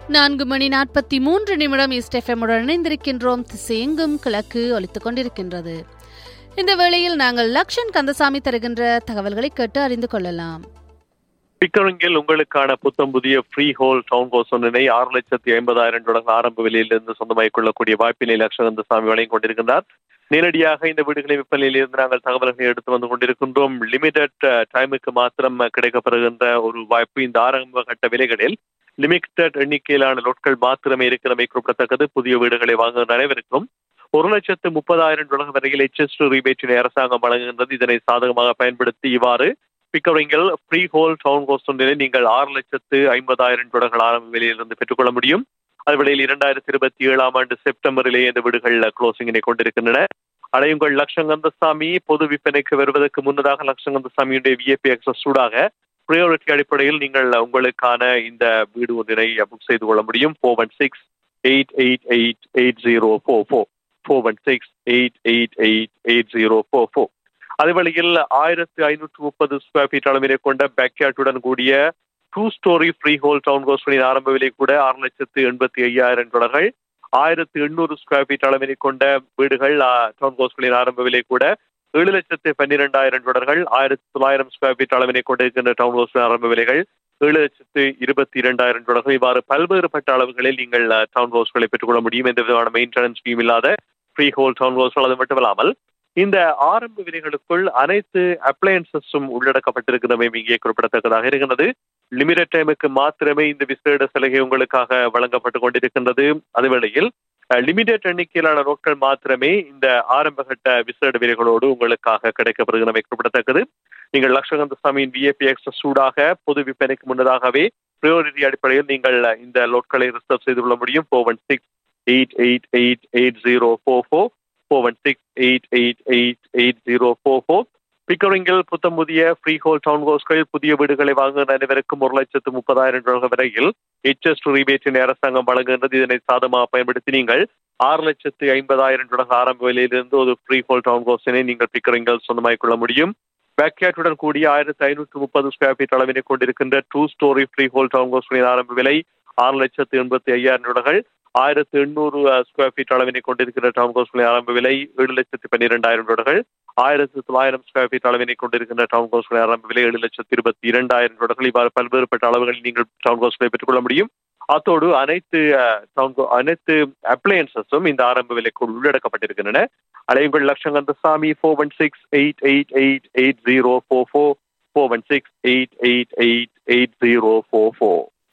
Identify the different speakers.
Speaker 1: நான்கு மணி நாற்பத்தி மூன்று நிமிடம் ஈஸ்ட் எஃப்எம்முடன் இணைந்திருக்கின்றோம் திசையெங்கும் கிழக்கு ஒலித்துக் கொண்டிருக்கின்றது இந்த வேளையில் நாங்கள் லக்ஷன் கந்தசாமி தருகின்ற தகவல்களை கேட்டு அறிந்து கொள்ளலாம்
Speaker 2: பிக்கரிங்கில் உங்களுக்கான புத்தம் புதிய ஃப்ரீ ஹோல் டவுன் ஹவுஸ் ஒன்றினை ஆறு லட்சத்தி ஐம்பதாயிரம் டாலர் ஆரம்ப விலையிலிருந்து சொந்தமாக்கிக் கொள்ளக்கூடிய வாய்ப்பினை லட்சகந்தசாமி வழங்கிக் கொண்டிருக்கின்றார் நேரடியாக இந்த வீடுகளை விற்பனையில் இருந்து நாங்கள் தகவல்களை எடுத்து வந்து கொண்டிருக்கின்றோம் லிமிடெட் டைமுக்கு மாத்திரம் கிடைக்கப்பெறுகின்ற ஒரு வாய்ப்பு இந்த ஆரம்ப கட்ட விலைகளில் லிமிடெட் எண்ணிக்கையிலான லோட்கள் மாத்திரமே இருக்கிறமை குறிப்பிடத்தக்கது புதிய வீடுகளை வாங்குகின்ற அனைவருக்கும் ஒரு லட்சத்து முப்பதாயிரம் டாலர் வரையில் எச்எஸ் ரீபேட்டினை அரசாங்கம் வழங்குகின்றது இதனை சாதகமாக பயன்படுத்தி இவ்வாறு பிக்கரிங்கில் ஃப்ரீ ஹோல் டவுன் ஹோஸ் ஒன்றினை நீங்கள் ஆறு லட்சத்து ஐம்பதாயிரம் டாலர்கள் ஆரம்ப விலையிலிருந்து பெற்றுக்கொள்ள முடியும் அதுவேளையில் இரண்டாயிரத்தி இருபத்தி ஏழாம் ஆண்டு செப்டம்பரிலேயே இந்த வீடுகள் க்ளோசிங்கினை கொண்டிருக்கின்றன அடையுங்கள் லட்சங்கந்தசாமி பொது விற்பனைக்கு வருவதற்கு முன்னதாக லட்சங்கந்தசாமியுடைய விஏபி எக்ஸஸ் சூடாக ப்ரையாரிட்டி அடிப்படையில் நீங்கள் உங்களுக்கான இந்த வீடு ஒன்றினை புக் செய்து கொள்ள முடியும் four one six eight eight eight eight zero four four four one six eight eight eight eight zero four four அதே வழியில் ஆயிரத்தி ஐநூற்று முப்பது ஸ்கொயர் ஃபீட் அளவிலே கொண்ட பேக்யார்டுடன் கூடிய two storey freehold town ஹவுஸ்களின் ஆரம்ப விலை கூட ஆறு லட்சத்து எண்பத்தி ஐயாயிரம் டாலர்கள் ஆயிரத்தி எண்ணூறு ஸ்கொயர் ஃபீட் அளவினை கொண்ட வீடுகள் டவுன் ஹவுஸ்களின் ஆரம்ப விலை கூட ஏழு லட்சத்து பன்னிரெண்டாயிரம் டாலர்கள் ஆயிரத்தி தொள்ளாயிரம் ஸ்கொயர் ஃபீட் அளவினை கொண்டிருக்கின்ற டவுன் ஹவுஸ் ஆரம்ப விலைகள் ஏழு லட்சத்து இருபத்தி இரண்டாயிரம் டாலர்கள் இவ்வாறு பல்வேறுபட்ட அளவுகளில் நீங்கள் டவுன் ஹவுஸ்களை பெற்றுக்கொள்ள முடியும் எந்த விதமான மெயின்டெனன்ஸ் ஃபீம் இல்லாத ஃப்ரீ ஹோல் டவுன் ஹவுஸ்கள் அது மட்டுமல்லாமல் இந்த ஆரம்ப விலைகளுக்குள் அனைத்து அப்ளையன்சஸும் உள்ளடக்கப்பட்டிருக்கிறமை இங்கே குறிப்பிடத்தக்கதாக இருக்கின்றது லிமிடெட் டைமுக்கு மாத்திரமே இந்த விசேட சலுகை உங்களுக்காக வழங்கப்பட்டு கொண்டிருக்கின்றது அதேவேளையில் லிமிடெட் எண்ணிக்கையிலான நோட்கள் மாத்திரமே இந்த ஆரம்ப கட்ட விசேட விலைகளோடு உங்களுக்காக கிடைக்கப்படுகிறமை குறிப்பிடத்தக்கது நீங்கள் லட்சகந்தசாமியின் விஏபி எக்ஸஸ் சூடாக பொது விற்பனைக்கு முன்னதாகவே ப்ரையாரிட்டி அடிப்படையில் நீங்கள் இந்த லோட்களை ரிசர்வ் செய்து கொள்ள முடியும் four one six eight eight eight eight zero four four four one six eight eight eight eight zero four four பிக்கரிங்கில் புத்தம் புதிய ஃப்ரீ ஹோல் டவுன் ஹவுஸ்கள் புதிய வீடுகளை வாங்குகிற அனைவருக்கும் ஒரு லட்சத்து முப்பதாயிரம் டாலர் வரையில் எச்எஸ் ரீபேட்டின் அரசாங்கம் வழங்குகின்றது இதனை சாதமாக பயன்படுத்தி நீங்கள் ஆறு லட்சத்து ஐம்பதாயிரம் டாலர் ஆரம்ப விலையிலிருந்து ஒரு ஃப்ரீ ஹோல் டவுன் ஹவுஸினை நீங்கள் பிக்கரிங்கில் சொந்தமாக்கிக் கொள்ள முடியும் பேக்யார்டுடன் கூடிய ஆயிரத்தி ஐநூற்று முப்பது ஸ்கொயர் ஃபீட் அளவினை கொண்டிருக்கின்ற two storey freehold town ஹவுஸ்களின் ஆரம்ப விலை ஆறு லட்சத்து எண்பத்தி ஐயாயிரம் டாலர்கள் ஆயிரத்து எண்ணூறு ஸ்கொயர் ஃபீட் அளவினை கொண்டிருக்கிற டவுன் ஹவுஸ்களின் ஆரம்ப விலை ஏழு லட்சத்து பன்னிரெண்டாயிரம் டாலர்கள் ஆயிரத்து தொள்ளாயிரம் ஸ்கொயர் ஃபீட் அளவினை கொண்டிருக்கின்ற டவுன் ஹவுஸ்களின் ஆரம்ப விலை ஏழு லட்சத்து இருபத்தி இரண்டாயிரம் டாலர்கள் இவ்வாறு பல்வேறுபட்ட அளவுகளில் நீங்கள் டவுன் ஹவுஸ்களை பெற்றுக்கொள்ள முடியும் அத்தோடு அனைத்து டவுன் அனைத்து அப்ளையன்சஸும் இந்த ஆரம்ப விலைக்குள் உள்ளடக்கப்பட்டிருக்கின்றன அலையுங்கள் லட்சங்கந்தசாமி four one six eight eight eight eight zero four four four one six eight eight eight eight zero four four